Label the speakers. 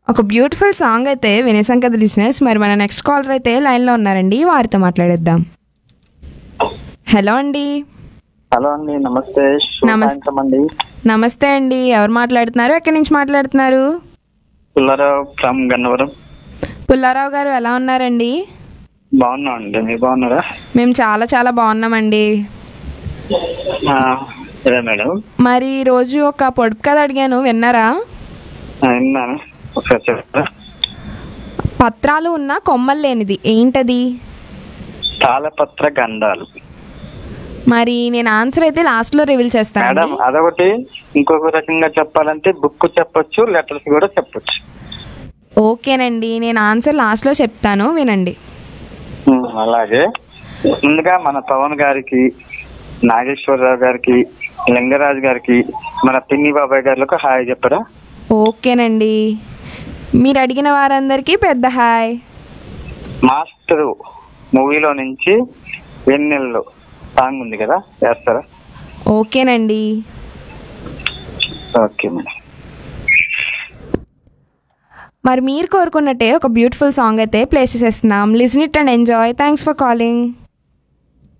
Speaker 1: ఒక beautiful song అయితే వినేసాం కదా లిసినర్స్ మరి మన నెక్స్ట్ కాలర్ అయితే లైన్లో ఉన్నారండి వారితో మాట్లాడేద్దాం హలో అండి
Speaker 2: హలో అండి నమస్తే
Speaker 1: నమస్తే.
Speaker 2: సాయంత్రం అండి
Speaker 1: నమస్తే అండి ఎవరు మాట్లాడుతున్నారు ఎక్కడి నుంచి మాట్లాడుతున్నారు
Speaker 2: పుల్లారావు ఫ్రమ్ గన్నవరం
Speaker 1: పుల్లారావు గారు ఎలా ఉన్నారండి
Speaker 2: బాగున్నాం అండి మీరు బాగున్నారా
Speaker 1: మేము చాలా చాలా బాగున్నామండి
Speaker 2: ఆ, అదే మేడం
Speaker 1: మరి ఈ రోజు ఒక పొడుపు కథ అడిగాను విన్నారా
Speaker 2: ఆ, విన్నాను ఒకసారి చెప్తారా
Speaker 1: పత్రాలు ఉన్న కొమ్మలు లేనిది ఏంటది
Speaker 2: తాళపత్ర గంధాలు
Speaker 1: మరి నేను ఆన్సర్ అయితే లాస్ట్ లో రివీల్ చేస్తాను
Speaker 2: మేడం అదొకటి ఇంకొక రకంగా చెప్పాలంటే బుక్ చెప్పొచ్చు లెటర్స్ కూడా చెప్పొచ్చు
Speaker 1: ఓకేనండి నేను ఆన్సర్ లాస్ట్ లో చెప్తాను వినండి
Speaker 2: ఉమ్, అలాగే ముందుగా మన పవన్ గారికి నాగేశ్వరరావు గారికి లింగరాజు గారికి మన పిన్ని బాబాయ్ గారికి హాయ్ చెప్పరా
Speaker 1: ఓకేనండి మీరు అడిగిన వారందరికీ పెద్ద హాయ్
Speaker 2: మాస్టరు మూవీలో నుంచి వెన్నెల్లో సాంగ్ ఉంది కదా వేస్తారా
Speaker 1: ఓకేనండి
Speaker 2: ఓకే మేడం
Speaker 1: మరి మీరు కోరుకున్నట్టే ఒక బ్యూటిఫుల్ సాంగ్ అయితే ప్లే చేసేస్తున్నాం listen it and enjoy thanks for calling